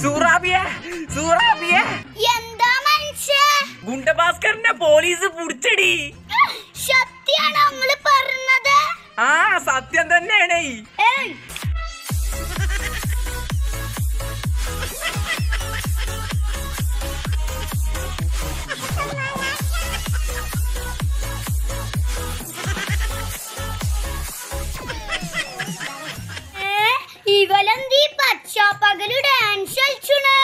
സൂറാബിയ സൂറാബിയ എന്താ മനുഷ്യ ഗുണ്ടഭാസ്കറിനെ പോലീസ് പുടിച്ചടി സത്യാണോ നിങ്ങള് പറഞ്ഞത് ആ സത്യം തന്നെയാണേ ഏയ് ഏ, ഇവലെന്തീ പച്ചാപ്പകല് ഡാൻസ് കളിച്ചുണ്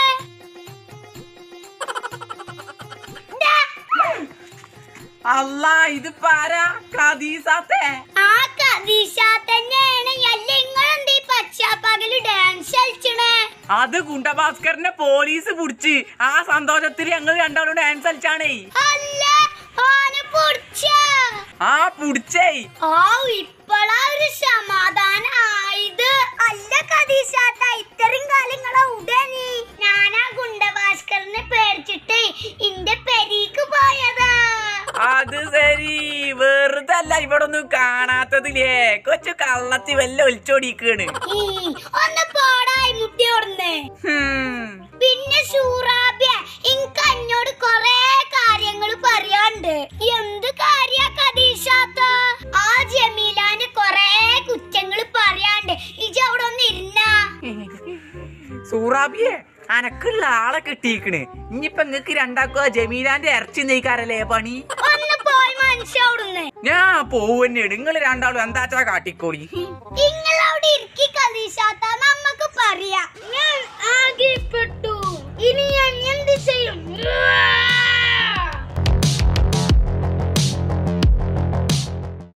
അല്ല ഇത് പാരാ കദീസാത്തെ ആ കദീഷ തന്നെയാണ് അല്ല ഇങ്ങളെന്തീ പച്ചാപ്പകല് ഡാൻസ് കളിച്ചണ് അത് ഗുണ്ടഭാസ്കറിനെ പോലീസ് പുടിച്ച് ആ സന്തോഷത്തിൽ ഞങ്ങൾ രണ്ടാളും ഡാൻസ് കളിച്ചാണേ അല്ല ഓനെ പൊടിച്ച ആ പുടിച്ചേ ആ ഇപ്പളാ ഒരു സമാധാനം ആയത് അല്ല കദീശാത്ത ഇത്രയും കാലങ്ങളെ ഉടനെ ഞാനാ ഗുണ്ടഭാസ്കറിനെ പേടിച്ചിട്ട് ഇന്റെ പെരീക്ക് പോയതാ അത് ശരി വെറുതെ അല്ല ഇവിടെ ഒന്നും കാണാത്തതില്ലേ കൊച്ചു കള്ളത്തി വല്ല ഒലിച്ചോടിക്കാണ് ഈ, ഒന്ന് പോടായി മുട്ടി ഓടുന്നേ പിന്നെ സൂറാബ്യ എനിക്ക് അന്നോട് കൊറേ കാര്യങ്ങൾ പറയാണ്ട് എന്ത് കാര്യ കദീഷാത്ത ആ ജമീലാന്റെ കൊറേ കുറ്റങ്ങൾ പറയാണ്ട് ഇജ അവിടെ ഒന്ന് ഇരുന്നാ സൂറാബിയെ അനക്കുള്ള ആളെ കിട്ടിയിക്കണ് ഇനിയിപ്പൊ നിങ്ങക്ക് രണ്ടാക്കുക ജമീലാന്റെ ഇറച്ചി നെയ്ക്കാരല്ലേ പണി ഒന്ന് പോയി മനുഷ്യ അവിടുന്ന് ഞാൻ പോവന്നെയാണ് നിങ്ങൾ രണ്ടാളും എന്താച്ചാ കാട്ടിക്കോളി നിങ്ങളവിടെ ഇരിക്കി കദീഷാത്ത നമ്മക്ക് പറയാം ഞാൻ ആകെപ്പെട്ടു ഇനി ഞാൻ എന്ത് ചെയ്യും